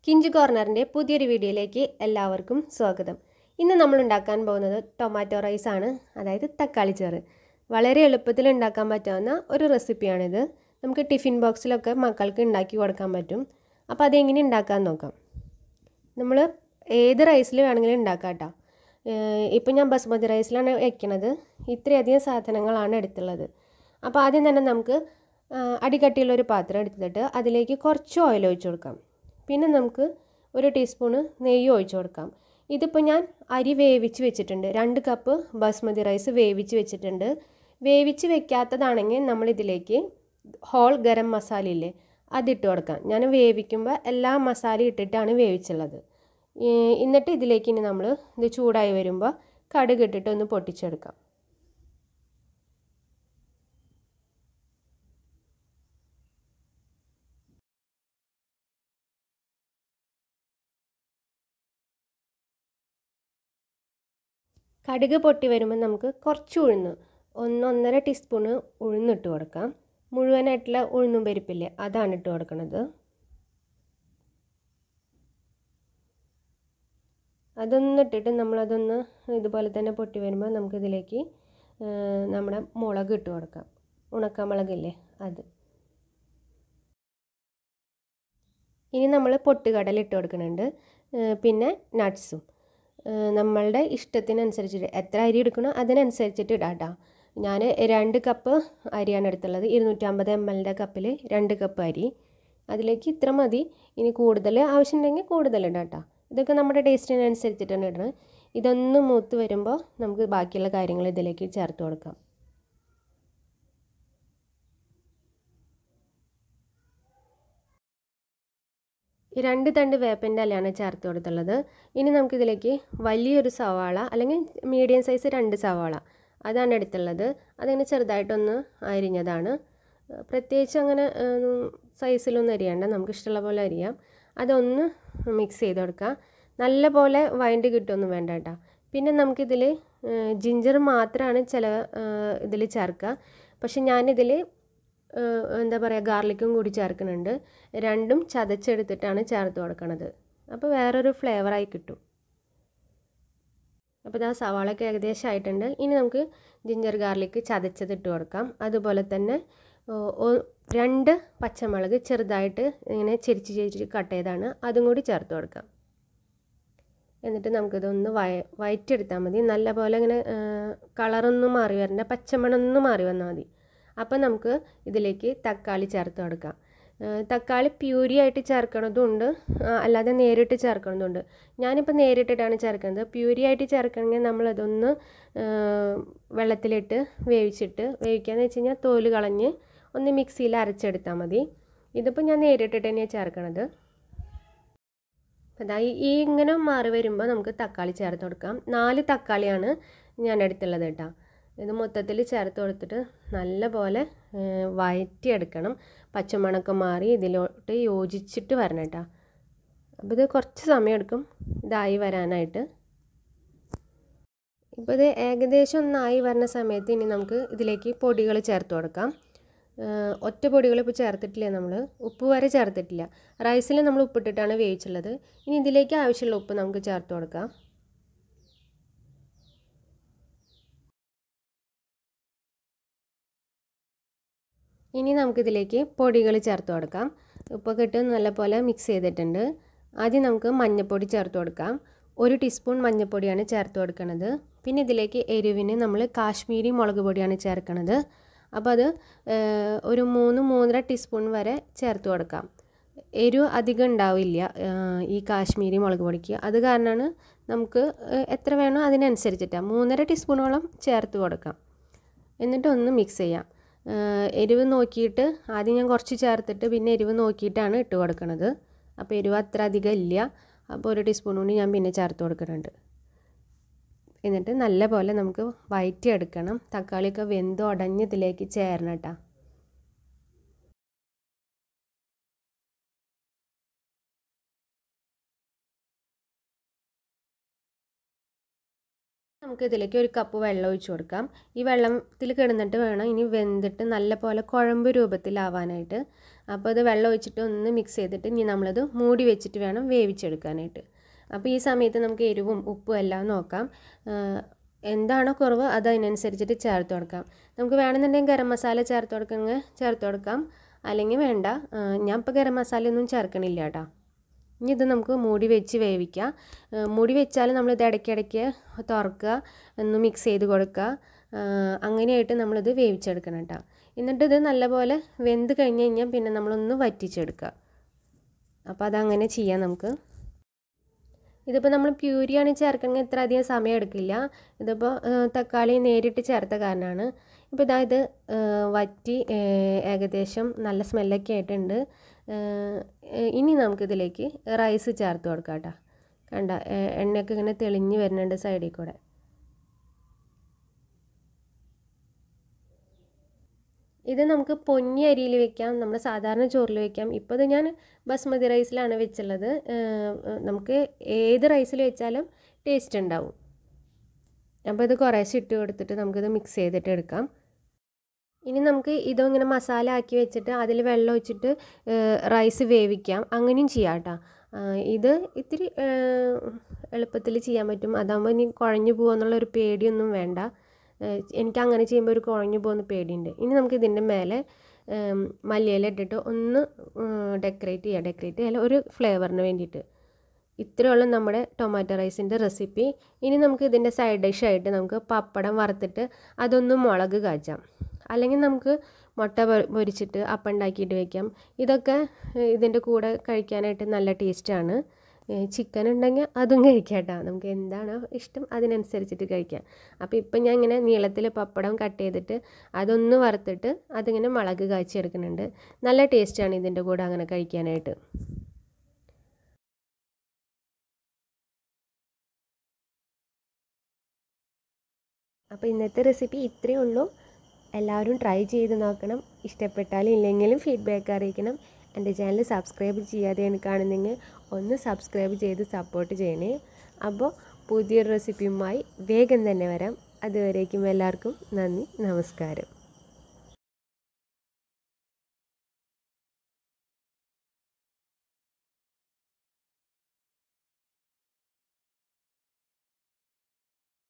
കിഞ്ച് കോർണറിൻ്റെ പുതിയൊരു വീഡിയോയിലേക്ക് എല്ലാവർക്കും സ്വാഗതം ഇന്ന് നമ്മൾ ഉണ്ടാക്കാൻ പോകുന്നത് ടൊമാറ്റോ റൈസ് ആണ് അതായത് തക്കാളി ചോറ് വളരെ എളുപ്പത്തിൽ ഉണ്ടാക്കാൻ പറ്റാവുന്ന ഒരു റെസിപ്പിയാണിത് നമുക്ക് ടിഫിൻ ബോക്സിലൊക്കെ മക്കൾക്ക് ഉണ്ടാക്കി കൊടുക്കാൻ പറ്റും അപ്പോൾ അതെങ്ങനെ ഉണ്ടാക്കാൻ നോക്കാം നമ്മൾ ഏത് റൈസിൽ വേണമെങ്കിലും ഉണ്ടാക്കാം കേട്ടോ ഇപ്പം ഞാൻ ബസ്മതി റൈസിലാണ് വയ്ക്കണത് ഇത്രയധികം സാധനങ്ങളാണ് എടുത്തുള്ളത് അപ്പോൾ ആദ്യം തന്നെ നമുക്ക് അടികട്ടിയുള്ള ഒരു പാത്രം എടുത്തിട്ട് അതിലേക്ക് കുറച്ച് ഓയിൽ ഒഴിച്ചു കൊടുക്കാം പിന്നെ നമുക്ക് ഒരു ടീസ്പൂണ് നെയ്യ് ഒഴിച്ചു കൊടുക്കാം ഇതിപ്പോൾ ഞാൻ അരി വേവിച്ച് വെച്ചിട്ടുണ്ട് രണ്ട് കപ്പ് ബസ്മതി റൈസ് വേവിച്ച് വെച്ചിട്ടുണ്ട് വേവിച്ച് വെക്കാത്തതാണെങ്കിൽ നമ്മളിതിലേക്ക് ഹോൾ ഗരം മസാല ഇല്ലേ അതിട്ട് കൊടുക്കാം ഞാൻ വേവിക്കുമ്പോൾ എല്ലാ മസാലയും ഇട്ടിട്ടാണ് വേവിച്ചുള്ളത് എന്നിട്ട് ഇതിലേക്ക് ഇനി നമ്മൾ ഇത് ചൂടായി വരുമ്പോൾ കടുക് ഇട്ടിട്ട് ഒന്ന് പൊട്ടിച്ചെടുക്കാം കടുക് പൊട്ടി വരുമ്പോൾ നമുക്ക് കുറച്ച് ഉഴുന്ന് ഒന്നൊന്നര ടീസ്പൂണ് ഉഴുന്നിട്ട് കൊടുക്കാം മുഴുവനായിട്ടുള്ള ഉഴുന്നും പരിപ്പില്ലേ അതാണ് ഇട്ട് കൊടുക്കുന്നത് അതൊന്നിട്ടിട്ട് നമ്മളതൊന്ന് ഇതുപോലെ തന്നെ പൊട്ടി വരുമ്പോൾ നമുക്കിതിലേക്ക് നമ്മുടെ മുളക് ഇട്ട് കൊടുക്കാം ഉണക്കമുളകില്ലേ അത് ഇനി നമ്മൾ പൊട്ടുകടല ഇട്ട് കൊടുക്കുന്നുണ്ട് പിന്നെ നട്ട്സും നമ്മളുടെ ഇഷ്ടത്തിനനുസരിച്ചിട്ട് എത്ര അരി എടുക്കണോ അതിനനുസരിച്ചിട്ട് ഇടാം കേട്ടോ ഞാൻ രണ്ട് കപ്പ് അരിയാണ് എടുത്തുള്ളത് ഇരുന്നൂറ്റമ്പത് എം എല്ലിൻ്റെ കപ്പിൽ രണ്ട് കപ്പ് അരി അതിലേക്ക് ഇത്ര മതി ഇനി കൂടുതൽ ആവശ്യമുണ്ടെങ്കിൽ കൂടുതൽ ഇടാം കേട്ടോ ഇതൊക്കെ നമ്മുടെ ടേസ്റ്റിനനുസരിച്ചിട്ടാണ് ഇടുന്നത് ഇതൊന്ന് മൂത്ത് വരുമ്പോൾ നമുക്ക് ബാക്കിയുള്ള കാര്യങ്ങൾ ഇതിലേക്ക് ചേർത്ത് കൊടുക്കാം രണ്ട് തണ്ട് വേപ്പിൻ്റെ ഇലയാണ് ചേർത്ത് കൊടുത്തുള്ളത് ഇനി നമുക്കിതിലേക്ക് വലിയൊരു സവാള അല്ലെങ്കിൽ മീഡിയം സൈസ് രണ്ട് സവാള അതാണ് എടുത്തുള്ളത് അതിങ്ങനെ ചെറുതായിട്ടൊന്ന് അരിഞ്ഞതാണ് പ്രത്യേകിച്ച് അങ്ങനെ സൈസിലൊന്നും അരിയണ്ട നമുക്ക് ഇഷ്ടമുള്ള പോലെ അരിയാം അതൊന്ന് മിക്സ് ചെയ്ത് കൊടുക്കാം നല്ല പോലെ വഴണ്ടി കിട്ടുമൊന്നും വേണ്ട കേട്ടോ പിന്നെ നമുക്കിതിൽ ജിഞ്ചർ മാത്രമാണ് ചില ഇതിൽ ചേർക്കുക പക്ഷെ ഞാനിതിൽ എന്താ പറയുക ഗാർലിക്കും കൂടി ചേർക്കുന്നുണ്ട് രണ്ടും ചതച്ചെടുത്തിട്ടാണ് ചേർത്ത് കൊടുക്കണത് അപ്പോൾ വേറൊരു ഫ്ലേവറായി കിട്ടും അപ്പോൾ ഇതാ സവാളൊക്കെ ഏകദേശം ആയിട്ടുണ്ട് ഇനി നമുക്ക് ജിഞ്ചർ ഗാർലിക്ക് ചതച്ചത് ഇട്ട് കൊടുക്കാം അതുപോലെ തന്നെ രണ്ട് പച്ചമുളക് ചെറുതായിട്ട് ഇങ്ങനെ ചെരിച്ച് ചെരിച്ച് കട്ട് ചെയ്താണ് അതും കൂടി ചേർത്ത് കൊടുക്കാം എന്നിട്ട് നമുക്കിതൊന്ന് വയ വയറ്റെടുത്താൽ മതി നല്ല പോലെ ഇങ്ങനെ കളറൊന്നും മാറി വരണ്ട പച്ചമണമൊന്നും മാറി വന്നാൽ മതി അപ്പോൾ നമുക്ക് ഇതിലേക്ക് തക്കാളി ചേർത്ത് കൊടുക്കാം തക്കാളി പ്യൂരി ആയിട്ട് ചേർക്കണതുണ്ട് അല്ലാതെ നേരിട്ട് ചേർക്കണതുണ്ട് ഞാനിപ്പോൾ നേരിട്ടിട്ടാണ് ചേർക്കുന്നത് പ്യൂരി ആയിട്ട് ചേർക്കണമെങ്കിൽ നമ്മളതൊന്ന് വെള്ളത്തിലിട്ട് വേവിച്ചിട്ട് വേവിക്കാന്ന് വെച്ച് കഴിഞ്ഞാൽ തോല് കളഞ്ഞ് ഒന്ന് മിക്സിയിൽ അരച്ചെടുത്താൽ മതി ഇതിപ്പോൾ ഞാൻ നേരിട്ടിട്ട് തന്നെയാണ് ചേർക്കണത് അതാ ഈ ഇങ്ങനെ മാറി വരുമ്പോൾ നമുക്ക് തക്കാളി ചേർത്ത് കൊടുക്കാം നാല് തക്കാളിയാണ് ഞാൻ എടുത്തുള്ളത് കേട്ടോ ഇത് മൊത്തത്തിൽ ചേർത്ത് കൊടുത്തിട്ട് നല്ല പോലെ വയറ്റിയെടുക്കണം പച്ചമണക്കം മാറി ഇതിലോട്ട് യോജിച്ചിട്ട് വരണം കേട്ടോ അപ്പോൾ ഇത് കുറച്ച് സമയം എടുക്കും ഇതായി വരാനായിട്ട് ഇപ്പോൾ ഇത് ഏകദേശം ഒന്നായി വരുന്ന സമയത്ത് ഇനി നമുക്ക് ഇതിലേക്ക് പൊടികൾ ചേർത്ത് കൊടുക്കാം ഒറ്റ പൊടികൾ ഇപ്പോൾ ചേർത്തിട്ടില്ല നമ്മൾ ഉപ്പ് വരെ ചേർത്തിട്ടില്ല റൈസിൽ നമ്മൾ ഉപ്പിട്ടിട്ടാണ് വേവിച്ചുള്ളത് ഇനി ഇതിലേക്ക് ആവശ്യമുള്ള ഉപ്പ് നമുക്ക് ചേർത്ത് കൊടുക്കാം ഇനി നമുക്കിതിലേക്ക് പൊടികൾ ചേർത്ത് കൊടുക്കാം ഉപ്പൊക്കെ ഇട്ട് നല്ലപോലെ മിക്സ് ചെയ്തിട്ടുണ്ട് ആദ്യം നമുക്ക് മഞ്ഞൾപ്പൊടി ചേർത്ത് കൊടുക്കാം ഒരു ടീസ്പൂൺ മഞ്ഞൾപ്പൊടിയാണ് ചേർത്ത് കൊടുക്കുന്നത് പിന്നെ ഇതിലേക്ക് എരിവിന് നമ്മൾ കാശ്മീരി മുളക് പൊടിയാണ് ചേർക്കുന്നത് അപ്പോൾ അത് ഒരു മൂന്ന് മൂന്നര ടീസ്പൂൺ വരെ ചേർത്ത് കൊടുക്കാം എരിവ് അധികം ഉണ്ടാവില്ല ഈ കാശ്മീരി മുളക് പൊടിക്ക് അത് കാരണമാണ് നമുക്ക് എത്ര വേണോ അതിനനുസരിച്ചിട്ടാണ് മൂന്നര ടീസ്പൂണോളം ചേർത്ത് കൊടുക്കാം എന്നിട്ട് ഒന്ന് മിക്സ് ചെയ്യാം എരിവ് നോക്കിയിട്ട് ആദ്യം ഞാൻ കുറച്ച് ചേർത്തിട്ട് പിന്നെ എരിവ് നോക്കിയിട്ടാണ് ഇട്ട് കൊടുക്കുന്നത് അപ്പോൾ എരിവ് അത്ര അധികം ഇല്ല അപ്പോൾ ഒരു ടീസ്പൂൺ കൂടി ഞാൻ പിന്നെ ചേർത്ത് കൊടുക്കുന്നുണ്ട് എന്നിട്ട് നല്ല പോലെ നമുക്ക് വയറ്റിയെടുക്കണം തക്കാളിയൊക്കെ വെന്ത് ഉടഞ്ഞ് ഇതിലേക്ക് ചേരണം കേട്ടോ നമുക്ക് ഇതിലേക്ക് ഒരു കപ്പ് വെള്ളം ഒഴിച്ചു കൊടുക്കാം ഈ വെള്ളത്തിൽ കിടന്നിട്ട് വേണം ഇനി വെന്തിട്ട് നല്ല പോലെ കുഴമ്പ് രൂപത്തിലാവാനായിട്ട് അപ്പോൾ അത് വെള്ളം ഒഴിച്ചിട്ട് ഒന്ന് മിക്സ് ചെയ്തിട്ട് ഇനി നമ്മളത് മൂടി വെച്ചിട്ട് വേണം വേവിച്ചെടുക്കാനായിട്ട് അപ്പോൾ ഈ സമയത്ത് നമുക്ക് എരിവും ഉപ്പും എല്ലാം നോക്കാം എന്താണോ കുറവ് അത് അതിനനുസരിച്ചിട്ട് ചേർത്ത് കൊടുക്കാം നമുക്ക് വേണമെന്നുണ്ടെങ്കിൽ ഗരം മസാല ചേർത്ത് കൊടുക്കണമെങ്കിൽ ചേർത്ത് കൊടുക്കാം അല്ലെങ്കിൽ വേണ്ട ഞാൻ ഇപ്പോൾ ഗരം മസാല ഒന്നും ചേർക്കണില്ല കേട്ടോ ഇനി ഇത് നമുക്ക് മൂടി വെച്ച് വേവിക്കാം മൂടി വെച്ചാൽ നമ്മളിത് ഇടയ്ക്കിടയ്ക്ക് തുറക്കുക ഒന്ന് മിക്സ് ചെയ്ത് കൊടുക്കുക അങ്ങനെയായിട്ട് നമ്മളിത് വേവിച്ചെടുക്കണം കേട്ടോ എന്നിട്ട് ഇത് നല്ലപോലെ വെന്ത് കഴിഞ്ഞ് കഴിഞ്ഞാൽ പിന്നെ നമ്മളൊന്ന് വറ്റിച്ചെടുക്കുക അപ്പോൾ അതങ്ങനെ ചെയ്യാം നമുക്ക് ഇതിപ്പോൾ നമ്മൾ പ്യൂരിയാണ് ചേർക്കണമെങ്കിൽ ഇത്ര അധികം സമയം എടുക്കില്ല ഇതിപ്പോൾ തക്കാളി നേരിട്ട് ചേർത്ത കാരണമാണ് ഇപ്പോൾ ഇതാ ഇത് വറ്റി ഏകദേശം നല്ല സ്മെല്ലൊക്കെ ആയിട്ടുണ്ട് ഇനി നമുക്കിതിലേക്ക് റൈസ് ചേർത്ത് കൊടുക്കാം കേട്ടോ കണ്ട എണ്ണയൊക്കെ ഇങ്ങനെ തെളിഞ്ഞ് വരുന്നുണ്ട് സൈഡിൽ കൂടെ ഇത് നമുക്ക് പൊന്നി അരിയിൽ വെക്കാം നമ്മൾ സാധാരണ ചോറിൽ വെക്കാം ഇപ്പോൾ ഇത് ഞാൻ ബസ്മതി റൈസിലാണ് വെച്ചുള്ളത് നമുക്ക് ഏത് റൈസിൽ വെച്ചാലും ടേസ്റ്റ് ഉണ്ടാവും അപ്പോൾ ഇത് കുറേശ്ശെ ഇട്ട് കൊടുത്തിട്ട് നമുക്കിത് മിക്സ് ചെയ്തിട്ട് എടുക്കാം ഇനി നമുക്ക് ഇതും ഇങ്ങനെ മസാല ആക്കി വെച്ചിട്ട് അതിൽ വെള്ളം ഒഴിച്ചിട്ട് റൈസ് വേവിക്കാം അങ്ങനെയും ചെയ്യാം കേട്ടോ ഇത് ഇത്തിരി എളുപ്പത്തിൽ ചെയ്യാൻ പറ്റും അതാകുമ്പോൾ ഇനി കുഴഞ്ഞു പോകുമെന്നുള്ളൊരു പേടിയൊന്നും വേണ്ട എനിക്ക് അങ്ങനെ ചെയ്യുമ്പോൾ ഒരു കുഴഞ്ഞു പോകുന്ന പേടിയുണ്ട് ഇനി നമുക്ക് ഇതിൻ്റെ മേലെ മല്ലിയില ഇട്ടിട്ട് ഒന്ന് ഡെക്കറേറ്റ് ചെയ്യാം ഡെക്കറേറ്റ് ചെയ്യാൻ ഒരു ഫ്ലേവറിന് വേണ്ടിയിട്ട് ഇത്രയുള്ള നമ്മുടെ ടൊമാറ്റോ റൈസിൻ്റെ റെസിപ്പി ഇനി നമുക്ക് ഇതിൻ്റെ സൈഡ് ഡിഷായിട്ട് നമുക്ക് പപ്പടം വറുത്തിട്ട് അതൊന്ന് മുളക് കാച്ചാം അല്ലെങ്കിൽ നമുക്ക് മുട്ട പൊരിച്ചിട്ട് അപ്പം ഉണ്ടാക്കിയിട്ട് വെക്കാം ഇതൊക്കെ ഇതിൻ്റെ കൂടെ കഴിക്കാനായിട്ട് നല്ല ടേസ്റ്റാണ് ചിക്കൻ ഉണ്ടെങ്കിൽ അതും കഴിക്കാം കേട്ടോ നമുക്ക് എന്താണോ ഇഷ്ടം അതിനനുസരിച്ചിട്ട് കഴിക്കാം അപ്പോൾ ഇപ്പം ഞാൻ ഇങ്ങനെ നീളത്തിൽ പപ്പടം കട്ട് ചെയ്തിട്ട് അതൊന്ന് വറുത്തിട്ട് അതിങ്ങനെ മുളക് കാച്ചി എടുക്കുന്നുണ്ട് നല്ല ടേസ്റ്റാണ് ഇതിൻ്റെ കൂടെ അങ്ങനെ കഴിക്കാനായിട്ട് അപ്പോൾ ഇന്നത്തെ റെസിപ്പി ഇത്രയേ ഉള്ളൂ എല്ലാവരും ട്രൈ ചെയ്ത് നോക്കണം ഇഷ്ടപ്പെട്ടാലും ഇല്ലെങ്കിലും ഫീഡ്ബാക്ക് അറിയിക്കണം എൻ്റെ ചാനൽ സബ്സ്ക്രൈബ് ചെയ്യാതെയാണ് കാണുന്നെങ്കിൽ ഒന്ന് സബ്സ്ക്രൈബ് ചെയ്ത് സപ്പോർട്ട് ചെയ്യണേ അപ്പോൾ പുതിയൊരു റെസിപ്പിയുമായി വേഗം തന്നെ വരാം അതുവരേക്കും എല്ലാവർക്കും നന്ദി നമസ്കാരം